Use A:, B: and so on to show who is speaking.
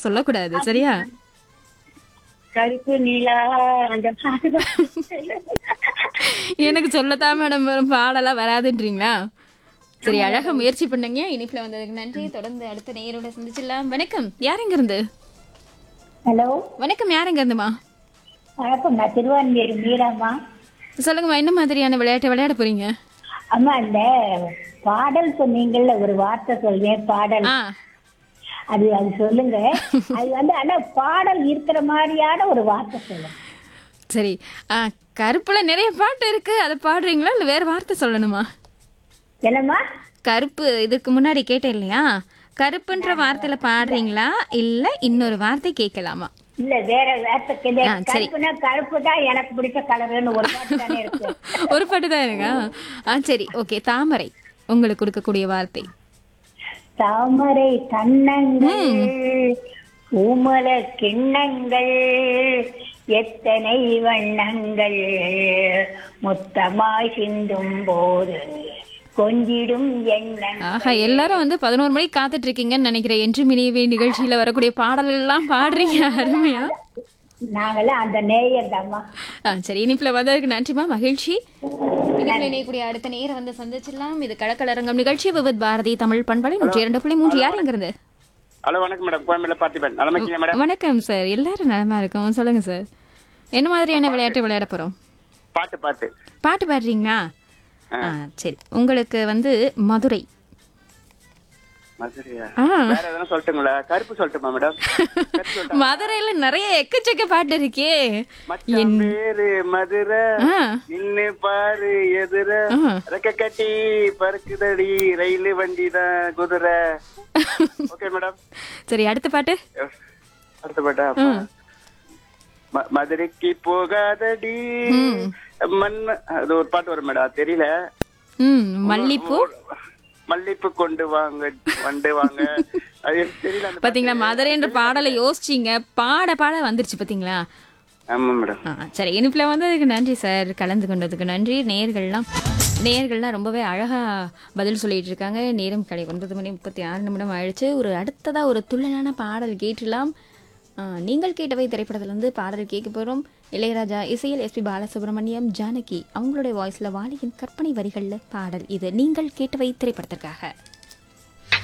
A: பாட்டெல்லாம் சொல்லக்கூடாது சரியா
B: கருப்பு நிலா அந்த பாட்டு தான்.
A: எனக்கு சொல்லத்தான் மேடம் வரும் பாடலாம் வராதுன்றீங்களா சரி அழகா முயற்சி பண்ணுங்க இனிப்புல வந்ததுக்கு நன்றி தொடர்ந்து அடுத்த நேரோட சந்திச்சிடலாம் வணக்கம் யார் எங்க இருந்து
B: ஹலோ
A: வணக்கம் யார் எங்க இருந்துமா
B: வணக்கம் நான் திருவான்மியூர் மீராம்மா
A: சொல்லுங்கம்மா என்ன மாதிரியான விளையாட்டு விளையாட போறீங்க
B: அம்மா அந்த பாடல் சொன்னீங்கல்ல ஒரு வார்த்தை சொல்வேன் பாடல்
A: ஆ
B: அது அது சொல்லுங்க அது வந்து ஆனா பாடல் இருக்கிற மாதிரியான ஒரு வார்த்தை சொல்லுங்க
A: சரி ஆ கருப்புல நிறைய பாட்டு இருக்கு அதை பாடுறீங்களா இல்ல வேற வார்த்தை சொல்லணுமா
B: என்னம்மா
A: கருப்பு இதுக்கு முன்னாடி கேட்டேன் இல்லையா கருப்புன்ற வார்த்தையில பாடுறீங்களா இல்ல இன்னொரு வார்த்தை கேட்கலாமா
B: இல்ல வேற வார்த்தை கிடையாது.
A: ஆ, சரி.
B: கருப்புனா கருப்பு தான் எனக்கு பிடிச்ச கலர்னு ஒரு பாட்டு தானே இருக்கு
A: ஒரு பாட்டு தான் இருக்கா ஆ சரி ஓகே தாமரை உங்களுக்கு கொடுக்கக்கூடிய வார்த்தை
B: தாமரை கண்ணங்கள் பூமல கிண்ணங்கள் எத்தனை வண்ணங்கள் மொத்தமாய் சிந்தும் போது கொஞ்சிடும் எண்ணங்கள்
A: ஆஹா எல்லாரும் வந்து பதினோரு மணிக்கு காத்துட்டு இருக்கீங்கன்னு நினைக்கிறேன் என்று மினியவே நிகழ்ச்சியில வரக்கூடிய பாடல்கள் எல்லாம் பாடுறீங்க அருமையா
B: நாங்களாம் அந்த நேயர் தாம்மா
A: ஆ சரி இனிப்புல வந்ததுக்கு நன்றிமா மகிழ்ச்சி இனிப்புல இணையக்கூடிய அடுத்த நேரம் வந்து சந்திச்சிடலாம் இது கலக்கலரங்கம் நிகழ்ச்சி விவித் பாரதி தமிழ் பண்பலை நூற்றி இரண்டு புள்ளி மூன்று யார் எங்க இருந்து
C: ஹலோ வணக்கம் மேடம் கோயம்பேடுல பார்த்திபன் நலமா இருக்கீங்க மேடம்
A: வணக்கம் சார் எல்லாரும் நலமா இருக்கோம் சொல்லுங்க சார் என்ன மாதிரியான விளையாட்டு விளையாட போறோம்
C: பாட்டு பாட்டு
A: பாட்டு பாடுறீங்களா ஆ சரி உங்களுக்கு வந்து மதுரை
C: மதுரையா
A: ஆ
C: வேற எதனா சொல்லட்டுங்களா கருப்பு சொல்லட்டுமா மேடம் கருப்பு சொல்லட்டா?
A: மதுரையில நிறைய எக்கச்சக்க பாட்டு இருக்கே
C: மச்சான் பேரு மதுரை
A: ஆ
C: நின்னு பாரு எதிர
A: ஆ.
C: ரெக்க கட்டி பறக்குதடி ரயில் வண்டி தான் குதிரை ஓகே மேடம்
A: சரி அடுத்த பாட்டு
C: அடுத்த பாட்டா ம- மதுரைக்கு போகாதடி மண் அது ஒரு பாட்டு வரும் மேடம் அது தெரியல
A: ம் மல்லிப்பூ
C: மல்லிப்பு கொண்டு வாங்க வண்டு வாங்க அது எனக்கு தெரியல அந்த
A: பாத்தீங்களா மதுரைன்ற பாடலை யோசிச்சீங்க பாட பாட வந்துருச்சு பாத்தீங்களா
C: ஆமா மேடம்
A: ஆ சரி இனிப்புல வந்ததுக்கு நன்றி சார் கலந்து கொண்டதுக்கு நன்றி நேர்கள்லாம் நேர்கள்லாம் ரொம்பவே அழகா பதில் சொல்லிட்டு இருக்காங்க நேரம் கடை ஒன்பது மணி முப்பத்தி ஆறு நிமிடம் ஆயிடுச்சு ஒரு அடுத்ததா ஒரு துள்ளலான பாடல் கேட்டுலாம் ஆ, நீங்கள் கேட்டவை திரைப்படத்துல இருந்து பாடல் கேட்க போறோம் இளையராஜா இசையில் எஸ்பி பாலசுப்ரமணியம் ஜானகி அவங்களுடைய வாய்ஸ்ல வாலியின் கற்பனை வரிகள்ல பாடல் இது நீங்கள் கேட்டவை திரைப்படத்திற்காக